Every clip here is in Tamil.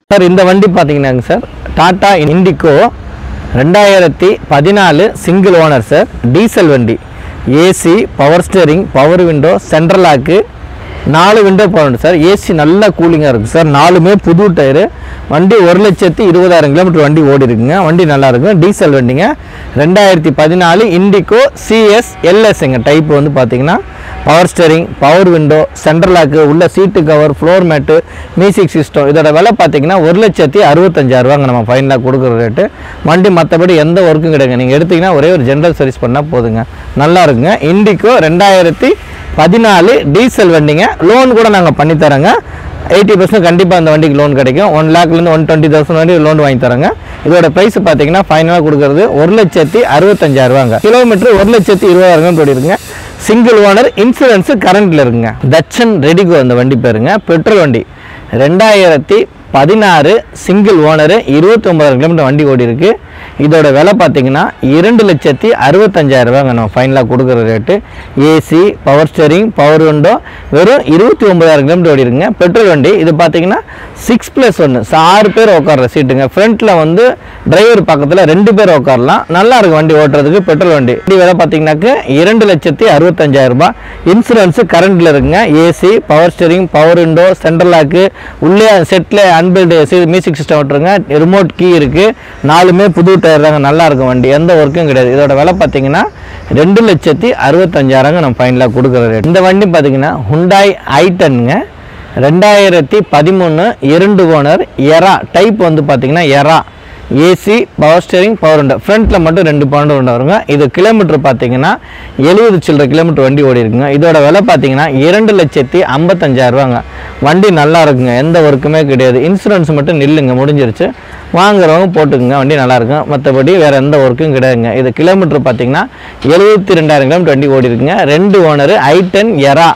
சார் இந்த வண்டி பார்த்தீங்கன்னாங்க சார் டாடா இண்டிகோ ரெண்டாயிரத்தி பதினாலு சிங்கிள் ஓனர் சார் டீசல் வண்டி AC power steering power window central lock நாலு விண்டோ போகணும் சார் ஏசி நல்லா கூலிங்காக இருக்குது சார் நாலுமே புது டயரு வண்டி ஒரு லட்சத்தி இருபதாயிரம் கிலோமீட்டர் வண்டி ஓடி இருக்குங்க வண்டி நல்லா இருக்கும் டீசல் வண்டிங்க ரெண்டாயிரத்தி பதினாலு இண்டிகோ சிஎஸ் எல்எஸ்ங்க டைப் வந்து பார்த்தீங்கன்னா power steering power window central lock உள்ள seat cover floor mat music system இதோட விலை பார்த்தீங்கன்னா ஒரு லட்சத்தி அறுபத்தஞ்சாயிரம் ரூபாங்க நம்ம ஃபைனலாக கொடுக்குற ரேட்டு வண்டி மற்றபடி எந்த ஒர்க்கும் கிடையாது நீங்கள் எடுத்தீங்கன்னா ஒரே ஒரு ஜென்ரல் சர்வீஸ் பண்ணால் போதுங்க நல்லா இருக்குங்க இண்டிகோ ரெண்டாயிரத்தி பதினாலு டீசல் வண்டிங்க லோன் கூட நாங்கள் பண்ணித்தரோங்க எயிட்டி பர்சன்ட் கண்டிப்பாக அந்த வண்டிக்கு லோன் கிடைக்கும் ஒன் லேக்லேருந்து ஒன் டுவெண்ட்டி தௌசண்ட் வரைக்கும் லோன் வாங்கி தராங்க இதோட ப்ரைஸ் பார்த்தீங்கன்னா ஃபைனலாக கொடுக்குறது ஒரு லட்சத்தி அறுபத்தஞ்சாயிரம் ரூபாங்க கிலோமீட்டர் ஒரு லட்சத்தி இருபதாயிரம் இருக்குங்க சிங்கிள் ஓனர் இன்சூரன்ஸு கரண்ட்டில் இருக்குங்க தட்சன் ரெடிகோ அந்த வண்டி பேருங்க பெட்ரோல் வண்டி ரெண்டாயிரத்தி பதினாறு சிங்கிள் ஓனரு இருபத்தி ஒன்பதாயிரம் கிலோமீட்டர் வண்டி ஓடி இருக்கு இதோட விலை பார்த்தீங்கன்னா இரண்டு லட்சத்தி அறுபத்தஞ்சாயிரம் ரூபாங்க நம்ம ஃபைனலாக கொடுக்குற rate AC power steering power window வெறும் இருபத்தி ஒன்பதாயிரம் கிலோமீட்டர் ஓடி இருக்குங்க பெட்ரோல் வண்டி இது பார்த்தீங்கன்னா சிக்ஸ் ப்ளஸ் ஒன்று ஆறு பேர் உட்கார்ற சீட்டுங்க ஃப்ரண்ட்டில் வந்து டிரைவர் பக்கத்தில் ரெண்டு பேர் உட்காரலாம் நல்லா இருக்கும் வண்டி ஓட்டுறதுக்கு பெட்ரோல் வண்டி வண்டி விலை பார்த்தீங்கன்னாக்க இரண்டு லட்சத்தி அறுபத்தஞ்சாயிரம் ரூபாய் இன்சூரன்ஸு கரண்ட்டில் இருக்குங்க AC power steering power window central lock உள்ளே செட்டில் அன்பில்டு மியூசிக் சிஸ்டம் விட்டுருங்க ரிமோட் கீ இருக்குது நாலுமே புது டயர் தாங்க நல்லா இருக்கும் வண்டி எந்த ஒர்க்கும் கிடையாது இதோட விலை பார்த்தீங்கன்னா ரெண்டு லட்சத்தி அறுபத்தஞ்சாயிரங்க நம்ம ஃபைனலாக கொடுக்குற ரேட் இந்த வண்டி பார்த்தீங்கன்னா ஹுண்டாய் ஐட்டனுங்க ரெண்டாயிரத்தி பதிமூணு இரண்டு ஓனர் எரா டைப் வந்து பார்த்தீங்கன்னா era AC power steering power window ஃப்ரண்ட்டில் மட்டும் ரெண்டு பவுண்டு விண்டோ வருங்க இது கிலோமீட்டர் பார்த்தீங்கன்னா எழுபது சில்லற கிலோமீட்டர் வண்டி ஓடி இருக்குங்க இதோட விலை பார்த்தீங்கன்னா இரண்டு லட்சத்தி ஐம்பத்தஞ்சாயிரரூவாங்க வண்டி நல்லா இருக்குங்க எந்த ஒர்க்குமே கிடையாது இன்சூரன்ஸ் மட்டும் நில்லுங்க முடிஞ்சிருச்சு வாங்குறவங்க போட்டுக்குங்க வண்டி நல்லா இருக்கும் மற்றபடி வேறு எந்த ஒர்க்கும் கிடையாதுங்க இது கிலோமீட்டர் பார்த்தீங்கன்னா எழுபத்தி ரெண்டாயிரம் கிலோமீட்டர் வண்டி ஓடி இருக்குங்க ரெண்டு owner I ten era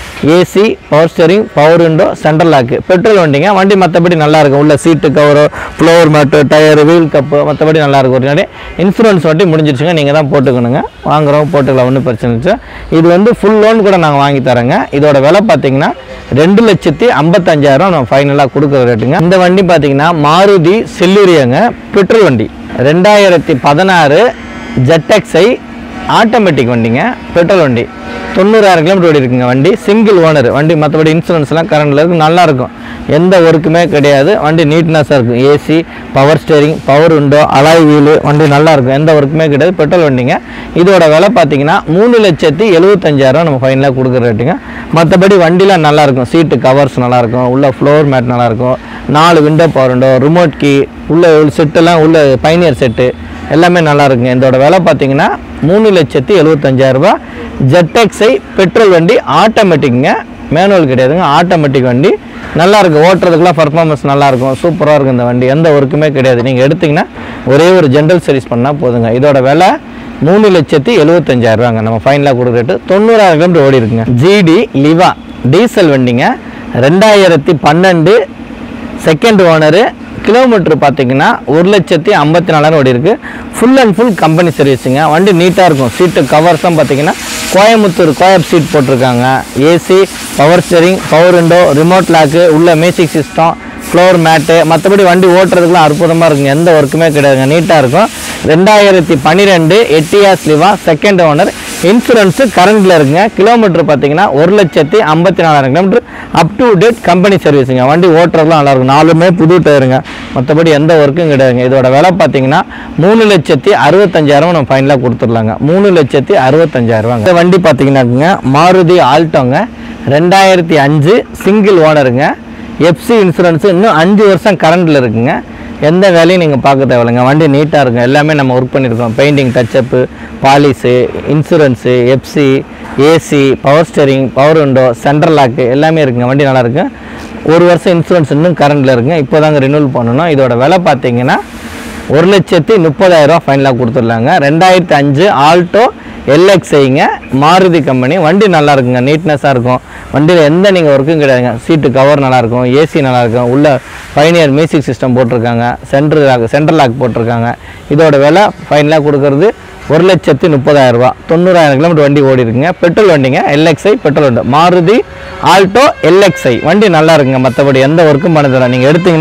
AC power steering power window central lock petrol வண்டிங்க வண்டி மற்றபடி நல்லா இருக்கும் உள்ள seat cover floor mat tyre wheel cup மற்றபடி நல்லா இருக்கும் ஒரு இன்சூரன்ஸ் வண்டி முடிஞ்சிருச்சுங்க நீங்கள் தான் போட்டுக்கணுங்க வாங்குறவங்க போட்டுக்கலாம் ஒன்றும் பிரச்சனை இல்லை இது வந்து ஃபுல் லோன் கூட நாங்கள் வாங்கி தரோங்க இதோட விலை பார்த்தீங்கன்னா ரெண்டு லட்சத்தி ஐம்பத்தஞ்சாயிரம் நம்ம ஃபைனலாக கொடுக்குற ரேட்டுங்க இந்த வண்டி பார்த்தீங்கன்னா மாருதி செல்லூரியாங்க பெட்ரோல் வண்டி ரெண்டாயிரத்தி பதினாறு ஜெட்டெக்ஸை ஆட்டோமேட்டிக் வண்டிங்க பெட்ரோல் வண்டி தொண்ணூறாயிரம் கிலோமீட்டர் ஓடி இருக்குங்க வண்டி சிங்கிள் ஓனர் வண்டி மற்றபடி இன்சூரன்ஸ்லாம் கரண்டில் இருக்கும் நல்லா இருக்கும் எந்த ஒர்க்குமே கிடையாது வண்டி நீட்னஸாக இருக்கும் AC power steering power window alloy wheel வண்டி நல்லா இருக்கும் எந்த ஒர்க்குமே கிடையாது பெட்ரோல் வண்டிங்க இதோட விலை பார்த்தீங்கன்னா மூணு லட்சத்தி எழுபத்தஞ்சாயிரம் நம்ம ஃபைனலாக கொடுக்குற ரேட்டுங்க மற்றபடி வண்டிலாம் நல்லா இருக்கும் சீட்டு கவர்ஸ் நல்லா இருக்கும் உள்ள ஃப்ளோர் மேட் நல்லா இருக்கும் நாலு window power window remote key உள்ள செட்டெல்லாம் உள்ள பைனியர் செட்டு எல்லாமே நல்லா இருக்குங்க இதோட விலை பார்த்தீங்கன்னா மூணு லட்சத்தி எழுபத்தஞ்சாயிரரூபா ஜெட்டெக்ஸை பெட்ரோல் வண்டி ஆட்டோமேட்டிக்ங்க மேனுவல் கிடையாதுங்க ஆட்டோமேட்டிக் வண்டி நல்லா இருக்கும் ஓட்டுறதுக்குலாம் பர்ஃபார்மன்ஸ் நல்லா இருக்கும் சூப்பராக இருக்கும் இந்த வண்டி எந்த ஒர்க்குமே கிடையாது நீங்கள் எடுத்தீங்கன்னா ஒரே ஒரு ஜென்ரல் சர்வீஸ் பண்ணால் போதுங்க இதோட விலை மூணு லட்சத்தி எழுபத்தஞ்சாயிரம் ரூபாங்க நம்ம ஃபைனலாக கொடுக்குற ரேட்டு தொண்ணூறாயிரம் கிலோமீட்டர் ஓடி இருக்குங்க ஜிடி லிவா டீசல் வண்டிங்க ரெண்டாயிரத்தி பன்னெண்டு செகண்ட் ஓனரு கிலோமீட்டர் பார்த்தீங்கன்னா ஒரு லட்சத்தி ஐம்பத்தி நாலாயிரம் ஓடி இருக்கு ஃபுல் அண்ட் ஃபுல் கம்பெனி சர்வீஸுங்க வண்டி நீட்டாக இருக்கும் சீட்டு கவர்ஸும் பார்த்தீங்கன்னா கோயம்புத்தூர் கோயப் சீட் போட்டிருக்காங்க AC power steering power window remote lock உள்ள மியூசிக் சிஸ்டம் ஃப்ளோர் மேட்டு மற்றபடி வண்டி ஓட்டுறதுக்குலாம் அற்புதமாக இருக்குங்க எந்த ஒர்க்குமே கிடையாதுங்க நீட்டாக இருக்கும் ரெண்டாயிரத்தி பன்னிரெண்டு Etios Liva second owner insurance கரண்டில் இருக்குங்க கிலோமீட்டர் பார்த்தீங்கன்னா ஒரு லட்சத்தி ஐம்பத்தி நாலாயிரம் kilometre up to date company சர்வீஸுங்க வண்டி ஓட்டுறதுலாம் நல்லா இருக்கும் நாலுமே புது டயருங்க மற்றபடி எந்த ஒர்க்கும் கிடையாதுங்க இதோட விலை பார்த்தீங்கன்னா மூணு லட்சத்தி அறுபத்தஞ்சாயிரம் நம்ம ஃபைனலாக கொடுத்துடலாங்க மூணு லட்சத்தி அறுபத்தஞ்சாயிரம் இந்த வண்டி பார்த்தீங்கன்னாக்குங்க மாருதி ஆல்டோங்க ரெண்டாயிரத்தி அஞ்சு சிங்கிள் ஓனருங்க எஃப்சி இன்சூரன்ஸ் இன்னும் அஞ்சு வருஷம் கரண்டில் இருக்குங்க எந்த வேலையும் நீங்கள் பார்க்க தேவையில்லைங்க வண்டி நீட்டாக இருக்கும் எல்லாமே நம்ம ஒர்க் பண்ணியிருக்கோம் painting touch up polish insurance FC AC power steering power window central lock எல்லாமே இருக்குங்க வண்டி நல்லா இருக்கு ஒரு வருஷம் இன்சூரன்ஸ் இன்னும் கரண்டில் இருக்குங்க இப்போ தாங்க ரினியூல் பண்ணணும் இதோட விலை பார்த்தீங்கன்னா ஒரு லட்சத்தி முப்பதாயிரரூவா ஃபைனலாக கொடுத்துடலாங்க ரெண்டாயிரத்தி அஞ்சு ஆல்டோ எல்எக்ஸ்ஐங்க மாருதி கம்பெனி வண்டி நல்லா இருக்குங்க நீட்னஸாக இருக்கும் வண்டியில் எந்த நீங்கள் ஒர்க்கும் கிடையாதுங்க சீட்டு கவர் நல்லா இருக்கும் ஏசி நல்லா இருக்கும் உள்ள பைனியர் மியூசிக் சிஸ்டம் போட்டிருக்காங்க சென்ட்ரு லாக் சென்ட்ரல் லாக் போட்டிருக்காங்க இதோட விலை ஃபைனலாக கொடுக்கறது ஒரு லட்சத்தி முப்பதாயிரம் ரூபா தொண்ணூறாயிரம் கிலோமீட்டர் வண்டி ஓடி இருக்குங்க பெட்ரோல் வண்டிங்க எல்எக்ஸ்ஐ பெட்ரோல் வண்டி மாருதி ஆல்டோ எல்எக்ஸ்ஐ வண்டி நல்லா இருக்குங்க மற்றபடி எந்த ஒர்க்கும் பண்ணதில்லை நீங்கள் எடுத்தீங்கன்னா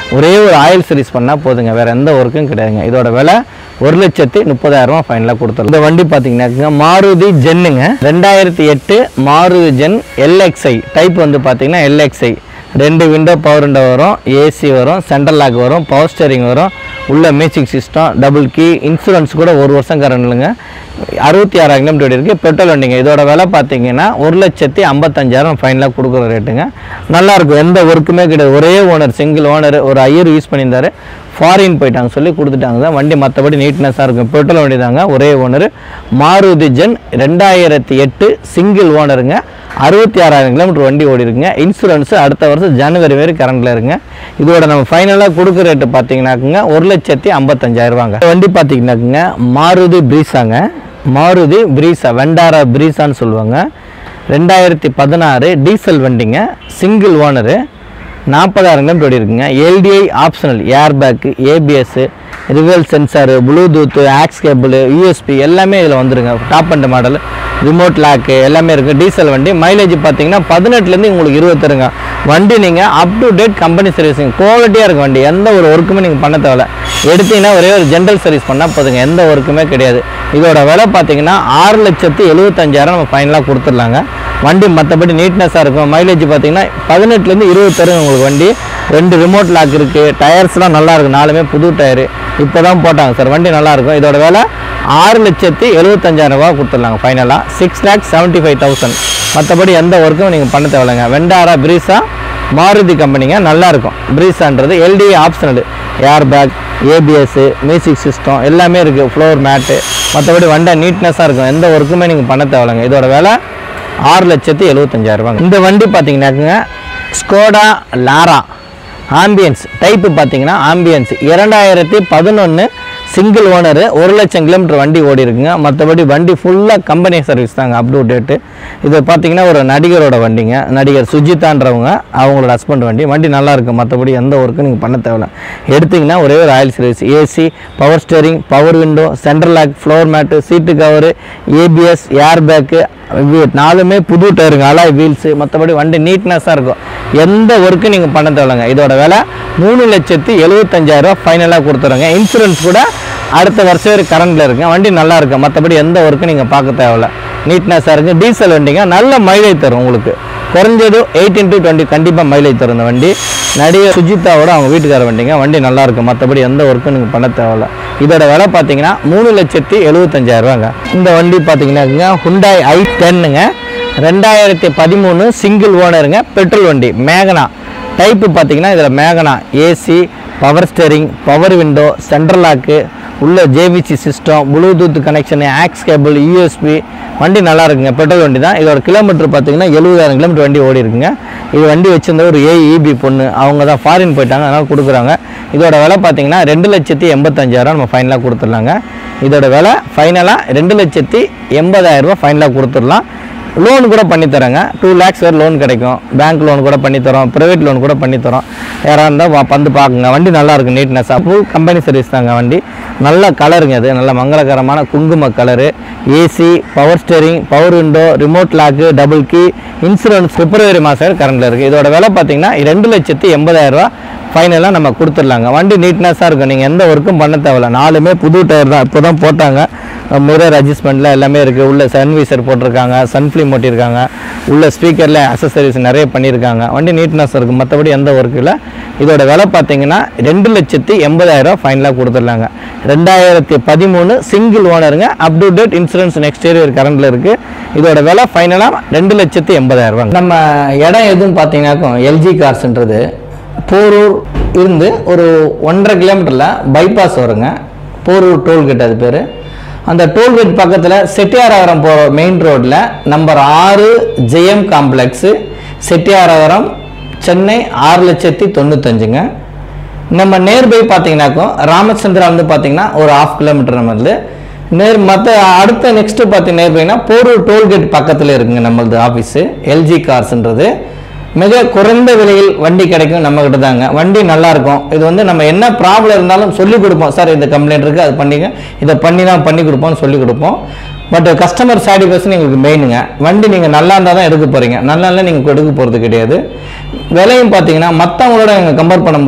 ஒரே ஒரு ஆயில் சர்வீஸ் பண்ணால் போதுங்க வேறு எந்த ஒர்க்கும் கிடையாதுங்க இதோட விலை ஒரு லட்சத்தி முப்பதாயிரரூவா ஃபைனலாக கொடுத்துரும் இந்த வண்டி பார்த்தீங்கன்னாக்கா மாருதி ஜென்னுங்க ரெண்டாயிரத்தி எட்டு மாருதி ஜென் எல்எக்ஸ்ஐ டைப் வந்து பார்த்தீங்கன்னா எல்எக்ஸ்ஐ ரெண்டு விண்டோ பவர் விண்டோ வரும் ஏசி வரும் சென்ட்ரல் லாக் வரும் பவர் ஸ்டேரிங் வரும் உள்ள music system double key insurance கூட ஒரு வருஷம் கரண்ட்லுங்க அறுபத்தி ஆறாயிரம் கிலோமீட்டர் இருக்குது பெட்ரோல் வண்டிங்க இதோட விலை பார்த்தீங்கன்னா ஒரு லட்சத்தி ஐம்பத்தஞ்சாயிரம் ஃபைனலாக கொடுக்குற ரேட்டுங்க நல்லாயிருக்கும் எந்த ஒர்க்குமே கிடையாது ஒரே ஓனர் சிங்கிள் ஓனர் ஒரு ஐயர் யூஸ் பண்ணியிருந்தாரு ஃபாரின் போயிட்டாங்க சொல்லி கொடுத்துட்டாங்க தான் வண்டி மற்றபடி நீட்னஸாக இருக்கும் பெட்ரோல் வண்டி தாங்க ஒரே ஓனர் மாருதி ஜென் ரெண்டாயிரத்தி எட்டு சிங்கிள் ஓனருங்க அறுபத்தி ஆறாயிரம் கிலோமீட்டர் வண்டி ஓடி இருக்குங்க இன்சூரன்ஸ் அடுத்த வருஷம் ஜனவரி வரை கரண்டில் இருங்க இதோட நம்ம ஃபைனலாக கொடுக்குற ரேட்டு பார்த்தீங்கன்னாக்குங்க ஒரு லட்சத்தி ஐம்பத்தஞ்சாயிரரூவாங்க வண்டி பார்த்தீங்கன்னாக்குங்க மாருதி பிரீஸாங்க மாருதி பிரீஸா வெண்டாரா பிரீஸான்னு சொல்லுவாங்க ரெண்டாயிரத்தி பதினாறு டீசல் வண்டிங்க சிங்கிள் ஓனரு நாற்பதாயிரம் கிலோமீட்டர் ஓடி இருக்குங்க LDI optional air bag ABS reverse sensor bluetooth aux cable USB எல்லாமே இதில் வந்துருங்க top end model remote lock எல்லாமே இருக்குது டீசல் வண்டி மைலேஜ் பார்த்தீங்கன்னா பதினெட்டுலேருந்து உங்களுக்கு இருபத்தருங்க வண்டி நீங்கள் up to date company servicing குவாலிட்டியாக இருக்கும் வண்டி எந்த ஒரு ஒர்க்குமே நீங்கள் பண்ண தேவையில்ல எடுத்தீங்கன்னா ஒரே ஒரு ஜென்ரல் சர்வீஸ் பண்ணால் போதுங்க எந்த ஒர்க்குமே கிடையாது இதோட விலை பார்த்தீங்கன்னா ஆறு லட்சத்து எழுபத்தஞ்சாயிரம் நம்ம ஃபைனலாக கொடுத்துடலாங்க வண்டி மற்றபடி நீட்னஸாக இருக்கும் மைலேஜ் பார்த்தீங்கன்னா பதினெட்டுலேருந்து இருபது தரும் உங்களுக்கு வண்டி ரெண்டு ரிமோட் லாக் இருக்குது டயர்ஸ்லாம் நல்லா இருக்கும் நாலுமே புது டயரு இப்போ தான் போட்டாங்க சார் வண்டி நல்லா இருக்கும் இதோட விலை ஆறு லட்சத்தி எழுபத்தஞ்சாயிரம் ரூபா கொடுத்துடலாங்க ஃபைனலாக six lakh seventy five thousand மற்றபடி எந்த ஒர்க்கும் நீங்கள் பண்ண தேவையில்லைங்க வெண்டாரா பிரீஸா மாருதி கம்பெனிங்க நல்லா இருக்கும் பிரீஸான்றது LD optional air bag ABS music system எல்லாமே இருக்குது ஃப்ளோர் மேட்டு மற்றபடி வண்டி நீட்னஸாக இருக்கும் எந்த ஒர்க்குமே நீங்கள் பண்ண தேவையில்லைங்க இதோட விலை ஆறு லட்சத்தி எழுபத்தஞ்சாயிரம் ரூபாங்க இந்த வண்டி பார்த்தீங்கன்னாக்குங்க ஸ்கோடா லாரா ஆம்பியன்ஸ் டைப்பு பார்த்தீங்கன்னா ஆம்பியன்ஸ் இரண்டாயிரத்தி பதினொன்று சிங்கிள் ஓனரு ஒரு லட்சம் கிலோமீட்டர் வண்டி ஓடி இருக்குங்க மற்றபடி வண்டி ஃபுல்லாக கம்பெனி சர்வீஸ் தாங்க அப் டு டேட்டு இது பார்த்தீங்கன்னா ஒரு நடிகரோட வண்டிங்க நடிகர் சுஜிதான்றவங்க அவங்களோட ஹஸ்பண்ட் வண்டி வண்டி நல்லா இருக்கும் மற்றபடி எந்த ஒர்க்கும் நீங்கள் பண்ண தேவையில்ல எடுத்தீங்கன்னா ஒரே ஒரு oil service AC power steering power window central lock floor mat seat cover ABS air bag நாலுமே புது டயருங்க அலாய் வீல்ஸு மற்றபடி வண்டி நீட்னஸாக இருக்கும் எந்த ஒர்க்கும் நீங்கள் பண்ண தேவையில்லைங்க இதோட விலை மூணு லட்சத்தி எழுபத்தஞ்சாயிரரூவா ஃபைனலாக கொடுத்துருங்க இன்சூரன்ஸ் கூட அடுத்த வருஷம் வரை கரண்டில் இருக்குங்க வண்டி நல்லா இருக்கும் மற்றபடி எந்த ஒர்க்கும் நீங்கள் பார்க்க தேவையில்ல நீட்னஸாக இருக்குது டீசல் வண்டிங்க நல்ல மைலேஜ் தரும் உங்களுக்கு குறைஞ்சது எயிட்டீன் டு டுவெண்ட்டி கண்டிப்பாக மைலேஜ் தரும் இந்த வண்டி நடிகர் சுஜிதாவோட அவங்க வீட்டுக்கார வண்டிங்க வண்டி நல்லா இருக்கும் மற்றபடி எந்த ஒர்க்கும் நீங்கள் பண்ண தேவையில்ல இதோட விலை பார்த்தீங்கன்னா மூணு லட்சத்தி எழுபத்தஞ்சாயிரரூவாங்க இந்த வண்டி பார்த்தீங்கன்னா ஹுண்டாய் ஐ டென்னுங்க ரெண்டாயிரத்தி பதிமூணு சிங்கிள் ஓனருங்க பெட்ரோல் வண்டி மேகனா டைப்பு பார்த்தீங்கன்னா இதில் Megane AC power steering power window central lock உள்ள JVC system bluetooth connection aux cable USB வண்டி நல்லா இருக்குங்க பெட்ரோல் வண்டி தான் இதோட கிலோமீட்டர் பார்த்தீங்கன்னா எழுபதாயிரம் கிலோமீட்டர் வண்டி ஓடி இருக்குங்க இது வண்டி வச்சிருந்த ஒரு ஏஇபி பொண்ணு அவங்க தான் ஃபாரின் போயிட்டாங்க அதனால் கொடுக்குறாங்க இதோட விலை பார்த்தீங்கன்னா ரெண்டு லட்சத்தி எண்பத்தஞ்சாயிரம் நம்ம ஃபைனலாக கொடுத்துடலாங்க இதோட விலை ஃபைனலாக ரெண்டு லட்சத்தி எண்பதாயிரரூபா ஃபைனலாக கொடுத்துடலாம் லோன் கூட பண்ணித்தரேங்க டூ லேக்ஸ் வரை லோன் கிடைக்கும் பேங்க் லோன் கூட பண்ணித்தரோம் ப்ரைவேட் லோன் கூட பண்ணித்தரோம் யாராக இருந்தால் வா- வந்து பார்க்குங்க வண்டி நல்லா இருக்கு நீட்னஸாக ஃபுல் கம்பெனி சர்வீஸ் தாங்க வண்டி நல்ல கலருங்க அது நல்ல மங்களகரமான குங்கும colour AC power steering power window remote lock double key insurance பிப்ரவரி மாதம் கரண்டில் இருக்குது இதோட விலை பார்த்தீங்கன்னா ரெண்டு லட்சத்தி எண்பதாயிரரூவா ஃபைனலாக நம்ம கொடுத்துடலாங்க வண்டி நீட்னஸாக இருக்கும் நீங்கள் எந்த ஒர்க்கும் பண்ண தேவையில்ல நாலுமே புது டயர் தான் இப்போ தான் போட்டாங்க மிரர் அட்ஜஸ்ட்மெண்ட்டில் எல்லாமே இருக்குது உள்ள சன்வீசர் போட்டிருக்காங்க சன்ஃப்ளிம் ஓட்டியிருக்காங்க உள்ள ஸ்பீக்கரில் அசசரிஸ் நிறைய பண்ணியிருக்காங்க வண்டி நீட்னஸ் இருக்குது மற்றபடி எந்த ஒர்க்கு இல்லை இதோட விலை பார்த்தீங்கன்னா ரெண்டு லட்சத்தி எண்பதாயிரம் ஃபைனலாக கொடுத்துடலாங்க ரெண்டாயிரத்தி பதிமூணு சிங்கிள் ஓனருங்க up to date insurance next year கரண்டில் இருக்குது இதோட விலை ஃபைனலாக ரெண்டு லட்சத்தி எண்பதாயிரம் ரூபாங்க நம்ம இடம் எதுவும் பார்த்தீங்கன்னாக்கும் எல்ஜி கார்ஸ்ன்றது போரூர் இருந்து ஒரு ஒன்றரை கிலோமீட்டரில் பைபாஸ் வருங்க போரூர் டோல்கேட் அது பேர் அந்த டோல்கேட் பக்கத்தில் செட்டியாரகரம் போகிற மெயின் ரோட்டில் நம்பர் ஆறு ஜெயம் காம்ப்ளெக்ஸு செட்டியாரகரம் சென்னை ஆறு லட்சத்தி தொண்ணூத்தஞ்சுங்க நம்ம நேர்பை பார்த்தீங்கன்னாக்கும் ராமச்சந்திரா வந்து பார்த்தீங்கன்னா ஒரு ஆஃப் கிலோமீட்டர் நம்மளது நேர் மற்ற அடுத்த நெக்ஸ்ட் பார்த்து நேர்பைனா போரூர் டோல்கேட் பக்கத்தில் இருக்குங்க நம்மளது ஆஃபீஸு எல்ஜி கார்ஸ்ன்றது மிக குறைந்த விலையில் வண்டி கிடைக்கும் நம்ம கிட்ட தாங்க வண்டி நல்லா இருக்கும் இது வந்து நம்ம என்ன ப்ராப்ளம் இருந்தாலும் சொல்லி கொடுப்போம் சார் இந்த கம்ப்ளைண்ட் இருக்குது அது பண்ணிங்க இதை பண்ணி தான் பண்ணி கொடுப்போம்னு சொல்லி கொடுப்போம் பட் கஸ்டமர் சாட்டிஸ்ஃபேக்ஷன் எங்களுக்கு மெயினுங்க வண்டி நீங்கள் நல்லா இருந்தால் தான் எடுக்க போகிறீங்க நல்லா இல்லை நீங்கள் எடுக்க போகிறது கிடையாது விலையும் பார்த்தீங்கன்னா மற்றவங்களோட நீங்கள் கம்பேர் பண்ணும்போது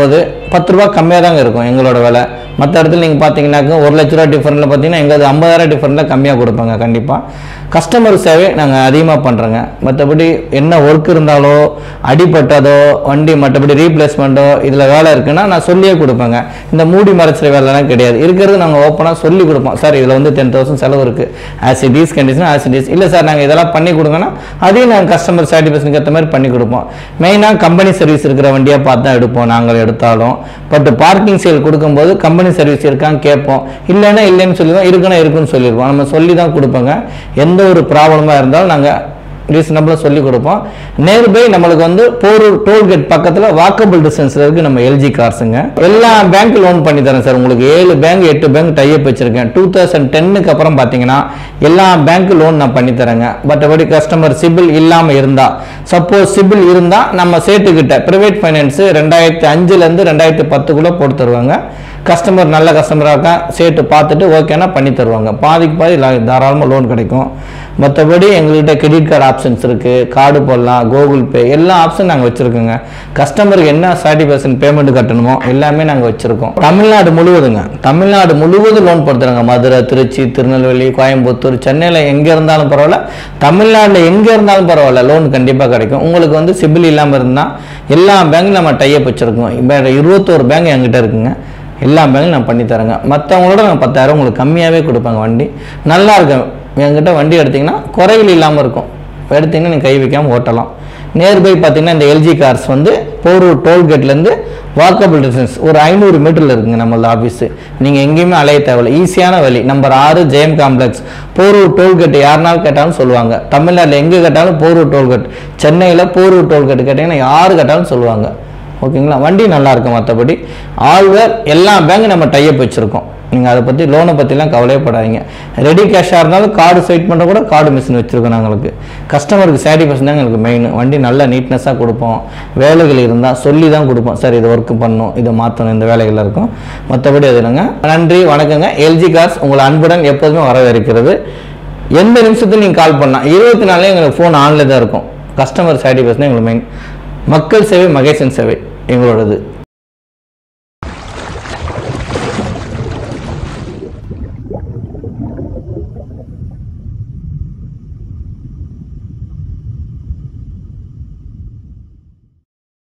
பத்து ரூபா கம்மியாக தாங்க இருக்கும் எங்களோட விலை மற்ற இடத்துல நீங்கள் பார்த்தீங்கன்னாக்க ஒரு லட்ச ரூபா டிஃபரெண்ட்டில் பார்த்தீங்கன்னா எங்களுக்கு ஐம்பதாயிரம் டிஃபரெண்ட்டில் கம்மியாக கொடுப்பாங்க கண்டிப்பாக கஸ்டமர் சேவை நாங்கள் அதிகமாக பண்ணுறோங்க மற்றபடி என்ன ஒர்க் இருந்தாலோ அடிபட்டதோ வண்டி மற்றபடி ரீப்ளேஸ்மெண்ட்டோ இதில் வேலை இருக்குன்னா நான் சொல்லியே கொடுப்பேங்க இந்த மூடி மறைச்சிற வேலைலாம் கிடையாது இருக்கிறது நாங்கள் ஓப்பனாக சொல்லி கொடுப்போம் சார் இதில் வந்து டென் தௌசண்ட் செலவு இருக்குது as it is condition as it is இல்லை சார் நாங்கள் இதெல்லாம் பண்ணி கொடுங்கன்னா அதையும் நாங்கள் கஸ்டமர் சாட்டிஸ்ஃபேக்ஷனுக்கு ஏற்ற மாதிரி பண்ணி கொடுப்போம் மெயினாக கம்பெனி சர்வீஸ் இருக்கிற வண்டியாக பார்த்து தான் எடுப்போம் நாங்கள் எடுத்தாலும் பட் பார்க்கிங் சேல் கொடுக்கும்போது கம்பெனி சர்வீஸ் இருக்கான்னு கேட்போம் இல்லைன்னா இல்லைன்னு சொல்லிடுவோம் இருக்குன்னா இருக்குன்னு சொல்லிடுவோம் நம்ம சொல்லி தான் கொடுப்போங்க எந்த ஒரு ப்ராப்ளமாக இருந்தாலும் நாங்கள் ரீசனபிளாக சொல்லி கொடுப்போம் நேர்பை நம்மளுக்கு வந்து போரூர் டோல்கேட் பக்கத்தில் வாக்கபிள் டிஸ்டன்ஸில் இருக்குது நம்ம எல்ஜி கார்ஸுங்க எல்லா பேங்க் லோன் பண்ணி தரேன் சார் உங்களுக்கு ஏழு பேங்க் எட்டு பேங்க் டைப் வச்சிருக்கேன் டூ தௌசண்ட் டென்னுக்கு அப்புறம் பார்த்தீங்கன்னா எல்லா பேங்க் லோன் நான் பண்ணி தரேங்க மற்றபடி கஸ்டமர் சிபில் இல்லாமல் இருந்தால் சப்போஸ் சிபில் இருந்தால் நம்ம சேட்டுக்கிட்ட ப்ரைவேட் ஃபைனான்ஸு ரெண்டாயிரத்தி அஞ்சுலேருந்து ரெண்டாயிரத்தி பத்துக்குள்ளே போட்டு தருவாங்க கஸ்டமர் நல்ல கஸ்டமராக இருக்கா சேட்டு பார்த்துட்டு ஓகேனா பண்ணி தருவாங்க பாதிக்கு பாதி லா- தாராளமாக லோன் கிடைக்கும் மற்றபடி எங்கள்கிட்ட கிரெடிட் கார்டு ஆப்ஷன்ஸ் இருக்குது கார்டு போடலாம் கூகுள் பே எல்லா ஆப்ஷன் நாங்கள் வச்சுருக்கோங்க கஸ்டமருக்கு என்ன தேர்ட்டி பர்சன்ட் பேமெண்ட் கட்டணுமோ எல்லாமே நாங்கள் வச்சுருக்கோம் தமிழ்நாடு முழுவதுங்க தமிழ்நாடு முழுவதும் லோன் படுத்துறாங்க மதுரை திருச்சி திருநெல்வேலி கோயம்புத்தூர் சென்னையில் எங்கே இருந்தாலும் பரவாயில்ல தமிழ்நாட்டில் எங்கே இருந்தாலும் பரவாயில்ல லோன் கண்டிப்பாக கிடைக்கும் உங்களுக்கு வந்து சிபில் இல்லாமல் இருந்தால் எல்லா பேங்க்லையும் நம்ம டைப் வச்சுருக்கோம் இப்போ இருபத்தோரு பேங்க் என்கிட்ட இருக்குங்க எல்லா பேங்கும் நான் பண்ணி தரேங்க மற்றவங்களோட நான் பத்தாயிரம் உங்களுக்கு கம்மியாகவே கொடுப்பாங்க வண்டி நல்லா இருக்கும் என்கிட்ட வண்டி எடுத்தீங்கன்னா குறைகள் இல்லாமல் இருக்கும் எடுத்தீங்கன்னா நீங்கள் கை வைக்காமல் ஓட்டலாம் நேர்பை பார்த்தீங்கன்னா இந்த எல்ஜி கார்ஸ் வந்து போரூர் டோல்கேட்லேருந்து வாக்கபிள் டிஸ்டன்ஸ் ஒரு ஐநூறு மீட்டரில் இருக்குங்க நம்மளோட ஆஃபீஸு நீங்கள் எங்கேயுமே அலைய தேவையில்லை ஈஸியான வழி நம்பர் ஆறு ஜெயம் காம்ப்ளெக்ஸ் போரூர் டோல்கேட் யாருனாலும் கேட்டாலும் சொல்லுவாங்க தமிழ்நாட்டில் எங்கே கேட்டாலும் போரூர் டோல்கேட் சென்னையில் போரூர் டோல்கேட் கேட்டிங்கன்னா யார் கேட்டாலும் சொல்லுவாங்க ஓகேங்களா வண்டி நல்லா இருக்கும் மற்றபடி ஆல்வேர் எல்லா பேங்க் நம்ம டைப் வச்சுருக்கோம் நீங்கள் அதை பற்றி லோனை பற்றிலாம் கவலையப்படாதீங்க ரெடி கேஷாக இருந்தாலும் கார்டு ஸ்வைப் பண்ணுற கூட கார்டு மிஷின் வச்சுருக்கோம் நாங்களுக்கு கஸ்டமருக்கு சாட்டிஸ்ஃபேக்ஷன் தான் எங்களுக்கு மெயின் வண்டி நல்லா நீட்னஸாக கொடுப்போம் வேலைகள் இருந்தால் சொல்லி தான் கொடுப்போம் சார் இது ஒர்க் பண்ணணும் இதை மாற்றணும் இந்த வேலைகள் இருக்கும் மற்றபடி அது இல்லைங்க நன்றி வணக்கங்க எல்ஜி கார்ஸ் உங்களை அன்புடன் எப்போதுமே வரவேற்கிறது எந்த நிமிஷத்துலையும் நீங்கள் கால் பண்ணலாம் இருபத்தி நாலுலேயும் எங்களுக்கு ஃபோன் ஆனில் தான் இருக்கும் கஸ்டமர் சாட்டிஸ்ஃபேக்ஷன் எங்களுக்கு மெயின் மக்கள் சேவை மகேசன் சேவை எங்களோடது